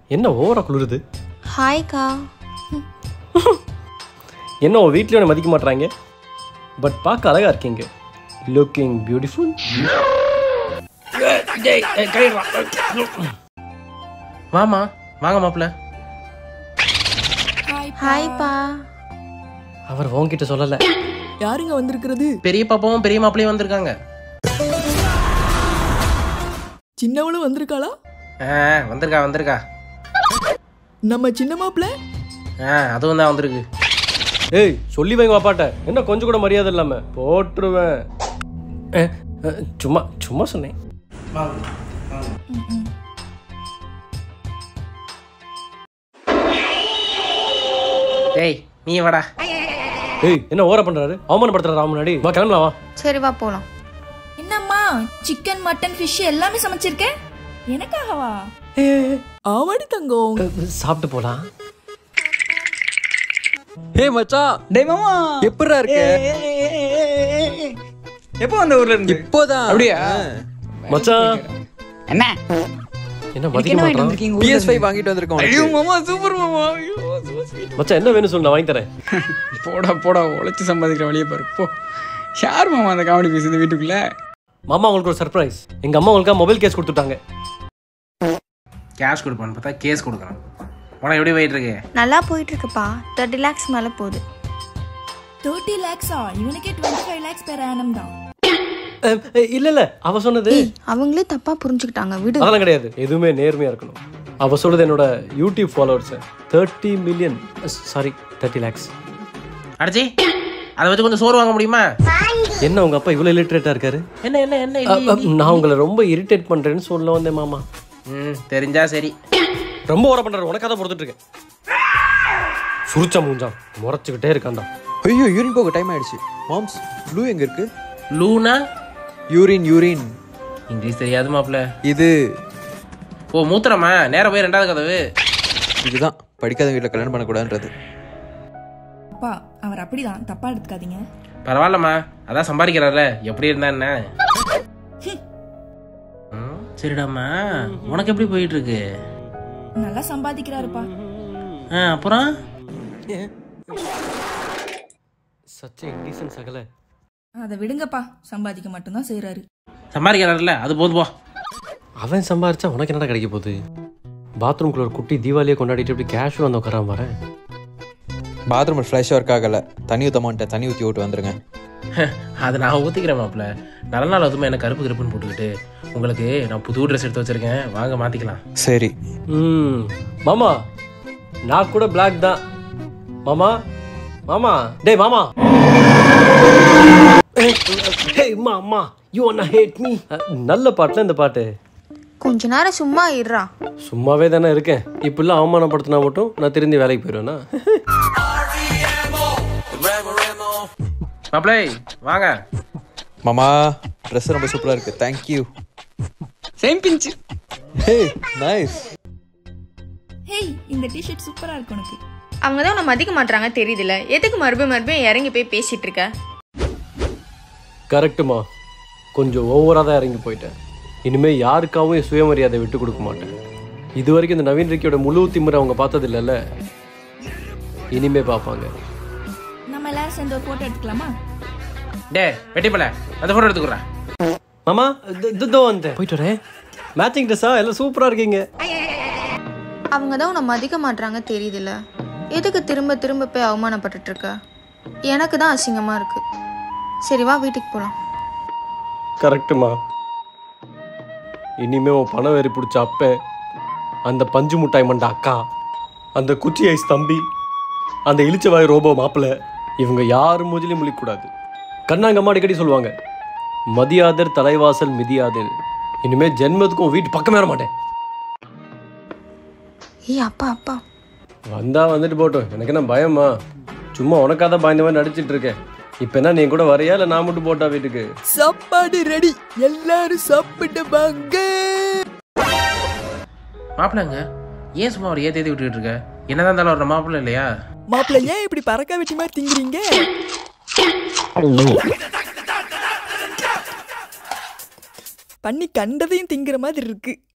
என்ன ஓவரா குளிருது ஹாய்க்கா என்ன உன் வீட்லயும் என்னை மதிக்க மாட்றாங்க பட் பார்க்க அழகா இருக்கீங்க லுக்கிங் பியூட்டிஃபுல் வாமா வாங்க மாப்பிள்ள ஹாய்ப்பா அவர் உன்கிட்ட சொல்லல யாருங்க வந்திருக்கிறது பெரிய பாப்பாவும் பெரிய மாப்பிளையும் வந்திருக்காங்க சின்னவளும் வந்திருக்காளா ஆ வந்திருக்கா வந்திருக்கா நம்ம சின்ன மாப்பிள்ள ஆ அதுவும் தான் வந்திருக்கு ஏய் சொல்லி வைங்க அப்பாட்ட என்ன கொஞ்சம் கூட மரியாதை இல்லாம போட்டுருவேன் அஹ், அஹ், சும்மா சும்மா சொன்னேன் டேய் நீ வாடா ஏய் என்ன ஓர பண்றாரு அவமானப்படுத்துறாரு அவன் முன்னாடி வா கிளம்பலாம் வா சரி வா போலாம் என்னம்மா சிக்கன் மட்டன் ஃபிஷ் எல்லாமே சமைச்சிருக்கேன் எனக்காகவா ஆமாடி தங்கம் அஹ், சாப்பிட்டு போலாம் ஏய் மச்சான் டேய் மாமா எப்படிடா இருக்க எப்போ வந்த ஊர்ல இருந்து இப்போதான் அப்படியா? மச்சான் என்ன என்ன இன்னைக்கு மதிக்க என்ன வாங்கிட்டு மாட்டான் வந்திருக்கீங்க ஊர்ல பிஎஸ் ஃபைவ் இருந்து? வாங்கிட்டு வந்திருக்கோம் ஐயோ உனக்கு. மாமா சூப்பர் மாமா ஐயோ so sweet. மச்சான் என்ன வேணும் சொல்லு நான் வாங்கி தரேன் போடா போடா உழைச்சு சம்பாதிக்கிற வழியை பாரு போ யார் மாமா அந்த காமெடி பேசுது வீட்டுக்குள்ள மாமா உங்களுக்கு ஒரு சர்ப்ரைஸ் எங்க அம்மா உங்களுக்கு மொபைல் கேஸ் கொடுத்துட்டாங்க கேஷ் கொடுப்பான்னு பார்த்தா கேஸ் கொடுக்குறான் உனக்கு எப்படி போயிட்டு இருக்கு நல்லா போயிட்டு இருக்குப்பா தேர்ட்டி லேக்ஸ் மேலே போகுது தேர்ட்டி லேக்ஸா இவனுக்கே twenty five lakhs per annum தான் அஹ், அஹ், இல்ல இல்ல அவ சொன்னது ஏய் அவங்களே தப்பா புரிஞ்சுக்கிட்டாங்க விடு அதெல்லாம் கிடையாது எதுவுமே நேர்மையா இருக்கணும் அவ சொல்றது என்னோட YouTube followers thirty million sorry thirty lakhs அடிச்சி அதை வச்சு கொஞ்சம் சோறு வாங்க முடியுமா என்ன உங்க அப்பா இவ்வளவு இலிட்ரேட்டா இருக்காரு என்ன என்ன என்ன அஹ், அஹ், நான் உங்களை ரொம்ப இரிட்டேட் பண்றேன்னு சொல்ல வந்தேன் மாமா ம் தெரிஞ்சா சரி ரொம்ப ஓர பண்றாரு உனக்காக தான் பொறுத்துட்டு இருக்கேன் சுருச்சா மூஞ்சான் முறைச்சுக்கிட்டே இருக்கான்டா ஐயோ யூரின் போக டைம் ஆயிடுச்சு மாம்ஸ் ப்ளூ எங்க இருக்கு லூனா யூரின் யூரின் இங்கிலீஷ் தெரியாது மாப்பிள்ள இது ஓ மூத்திரமா நேரா போய் ரெண்டாவது கதவு இதுதான் படிக்காத வீட்டில் கல்யாணம் பண்ணக்கூடாதுன்றது அப்பா அவர் அப்படிதான் தப்பா எடுத்துக்காதீங்க பரவாயில்லம்மா அதான் சம்பாதிக்கிறாருல எப்படி இருந்தா என்ன ம், சரிடாம்மா உனக்கு எப்படி போயிட்டு இருக்கு நல்லா சம்பாதிக்கிறாருப்பா ஆ, அப்புறம் சச்ச இன்டீசன் சகல அதை விடுங்கப்பா சம்பாதிக்க மட்டும்தான் செய்றாரு சம்பாதிக்கிறாருல அது போதும் போ அவன் சம்பாரிச்சா உனக்கு என்னடா கிடைக்க போகுது பாத்ரூம்குள்ள ஒரு குட்டி தீபாவளியை கொண்டாடிட்டு இப்படி கேஷுவல் வந்து உட்காராம வரேன் பாத்ரூம் ஃப்ளஷ் ஒர்க் ஆகலை தண்ணி ஊற்ற மாட்டேன் தண்ணி ஊற்றி விட்டு வந்துருங்க அது நான் ஊற்றிக்கிறேன் மாப்பிள்ள நல்ல நாள் அதுவுமே என்ன கருப்பு கருப்புன்னு போட்டுக்கிட்டு உங்களுக்கு நான் புது ட்ரெஸ் எடுத்து வச்சிருக்கேன் வாங்க மாற்றிக்கலாம் சரி ம் மாமா நான் கூட பிளாக் தான் மாமா மாமா டேய் மாமா ஹே மாமா யூ wanna ஹேட் மீ நல்ல பாட்டுல இந்த பாட்டு கொஞ்ச நேரம் சும்மா இருறா சும்மாவே தானே இருக்கேன் இப்படிலாம் அவமானப்படுத்தினா மட்டும் நான் திரும்பி வேலைக்கு போயிடுவேனா மாப்பிள்ளை வாங்க மாமா ட்ரெஸ் ரொம்ப சூப்பராக இருக்கு thank you same pinch hey nice hey இந்த டிஷர்ட் சூப்பரா இருக்கு உனக்கு அவங்க தான் உன்னை மதிக்க மாட்டாங்க தெரியுதுல எதுக்கு மறுபடியும் மறுபடியும் இறங்கி போய் பேசிட்டு இருக்க கரெக்டுமா கொஞ்சம் ஓவராக தான் இறங்கி போயிட்டேன் இனிமே யாருக்காகவும் என் சுயமரியாதை விட்டு கொடுக்க மாட்டேன் இது வரைக்கும் இந்த நவீன் ரிக்கியோட முழு திமிரை அவங்க பார்த்தது இல்லைல்ல இனிமே பார்ப்பாங்க நம்ம எல்லாரும் சேர்ந்து ஒரு போட்டோ எடுத்துக்கலாமா டே வெட்டிப்பல அந்த ஃபோட்டோ எடுத்துக்கிறேன் மாமா இதோ வந்து போயிட்டு வரேன் மேட்சிங் ட்ரெஸ்ஸா எல்லாம் சூப்பராக இருக்கீங்க அவங்க தான் உன்னை மதிக்க மாட்டாங்க தெரியுதுல எதுக்கு திரும்ப திரும்ப போய் அவமானப்பட்டுட்டு இருக்க எனக்கு தான் அசிங்கமா இருக்கு சரி வா வீட்டுக்கு போலாம் கரெக்டுமா இனிமே உன் பணம் வெறி பிடிச்ச அப்பன் அந்த பஞ்சு முட்டாய் மண்ட அக்கா அந்த குச்சி ஐஸ் தம்பி அந்த இளிச்சவாய் ரோபோ மாப்பிள்ளை இவங்க யார் மூஞ்சிலையும் முழிக்கக்கூடாது கண்ணாங்கம்மா அடிக்கடி சொல்லுவாங்க மதியாதர் தலைவாசல் மிதியாதர் இனிமே ஜென்மத்துக்கும் உன் வீட்டு பக்கமே வர மாட்டேன் ஏய் அப்பா அப்பா வந்தா வந்துட்டு போட்டோம் எனக்கு என்ன பயமா சும்மா உனக்காக தான் பயந்த மாதிரி நடிச்சிட்டு இருக்கேன் இப்போ என்ன நீ கூட வரையா இல்லை நான் மட்டும் போட்டா வீட்டுக்கு சாப்பாடு ரெடி எல்லாரும் சாப்பிட்டு வாங்க மாப்பிள்ளைங்க ஏன் சும்மா அவர் ஏற்றி ஏற்றி விட்டுக்கிட்டு இருக்க என்னதான் இருந்தாலும் அவர் மாப்பிள்ளை இல்லையா மாப்பிள்ள ஏன் இப்படி பறக்க வெட்டி மாதிரி திங்குறீங்க பண்ணி கண்டதையும் திங்கிற மாதிரி இருக்கு